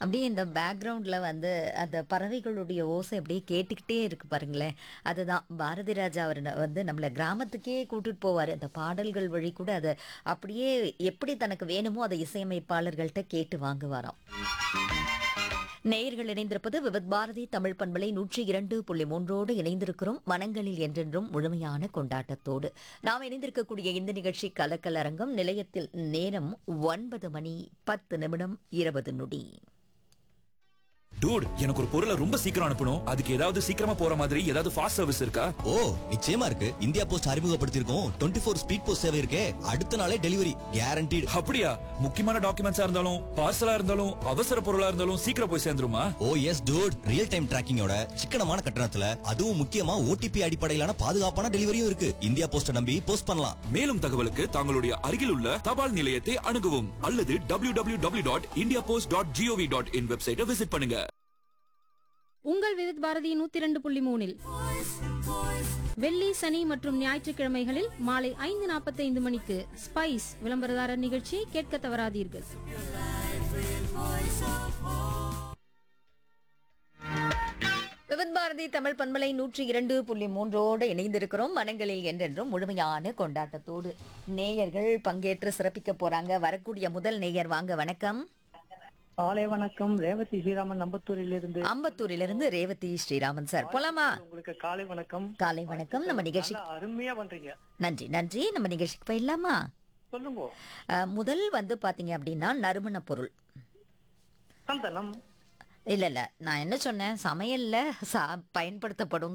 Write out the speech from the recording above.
அப்படியே இந்த பேக்ரவுண்ட்ல வந்து அந்த பறவைகளுடைய ஓசை அப்படியே கேட்டுக்கிட்டே இருக்கு பாருங்களேன் அதுதான் பாரதி ராஜா அவர் ந- வந்து நம்மளை கிராமத்துக்கே கூட்டிட்டு போவார் அந்த பாடல்கள் வழி கூட அதை அப்படியே எப்படி தனக்கு வேணுமோ அதை இசையமைப்பாளர்கள்ட்ட கேட்டு வாங்குவாராம் நேயர்கள் இணைந்திருப்பது விவத் பாரதி தமிழ் பண்பலை நூற்றி இரண்டு புள்ளி மூன்றோடு இணைந்திருக்கிறோம் மனங்களில் என்றென்றும் முழுமையான கொண்டாட்டத்தோடு நாம் இணைந்திருக்கக்கூடிய இந்த நிகழ்ச்சி கலக்கல் அரங்கம் நிலையத்தில் நேரம் ஒன்பது மணி பத்து நிமிடம் இருபது நொடி டூட் எனக்கு ஒரு பொருளை ரொம்ப சீக்கிரம் அனுப்பணும் அதுக்கு ஏதாவது சீக்கிரமா போற மாதிரி ஏதாவது ஃபாஸ்ட் சர்வீஸ் இருக்கா ஓ நிச்சயமா இருக்கு இந்தியா போஸ்ட் அறிமுகப்படுத்தியிருக்கோம் டுவெண்ட்டி ஃபோர் ஸ்பீட் போஸ்ட் சேவை இருக்கே அடுத்த நாளே டெலிவரி கேரண்டீடு அப்படியா முக்கியமான டாக்குமெண்ட்ஸா இருந்தாலும் பார்சலா இருந்தாலும் அவசர பொருளா இருந்தாலும் சீக்கிரம் போய் சேர்ந்துருமா ஓ எஸ் டூட் ரியல் டைம் டிராக்கிங்கோட சிக்கனமான கட்டணத்துல அதுவும் முக்கியமா ஓடிபி அடிப்படையிலான பாதுகாப்பான டெலிவரியும் இருக்கு இந்தியா போஸ்ட நம்பி போஸ்ட் பண்ணலாம் மேலும் தகவலுக்கு தங்களுடைய அருகில் உள்ள தபால் நிலையத்தை அணுகவும் அல்லது W W W dot India post dot GOV dot in வெப்சைட்டை விசிட் பண்ணுங்க உங்கள் விவித் பாரதி நூத்தி இரண்டு புள்ளி மூணில் வெள்ளி சனி மற்றும் ஞாயிற்றுக்கிழமைகளில் மாலை ஐந்து நாற்பத்தைந்து மணிக்கு ஸ்பைஸ் விளம்பரதாரர் நிகழ்ச்சியை கேட்க தவறாதீர்கள் விவத் பாரதி தமிழ் பண்பலை நூற்றி இரண்டு புள்ளி மூன்றோடு இணைந்திருக்கிறோம் மனங்களில் என்றென்றும் முழுமையான கொண்டாட்டத்தோடு நேயர்கள் பங்கேற்று சிறப்பிக்க போறாங்க வரக்கூடிய முதல் நேயர் வாங்க வணக்கம் காலை வணக்கம் ரேவதி ஸ்ரீராமன் நம்பத்தூரில் இருந்து அம்பத்தூரிலிருந்து ரேவதி ஸ்ரீராமன் சார் போலாமா உங்களுக்கு காலை வணக்கம் காலை வணக்கம் நம்ம நிகழ்ச்சி நல்லா அருமையா பண்றீங்க நன்றி நன்றி நம்ம நிகழ்ச்சிக்கு போயிடலாமா சொல்லுங்க அஹ், முதல் வந்து பாத்தீங்க அப்படின்னா நறுமண பொருள் சந்தனம் இல்ல இல்ல நான் என்ன சொன்னேன் சமையல்ல சா- பயன்படுத்தப்படும்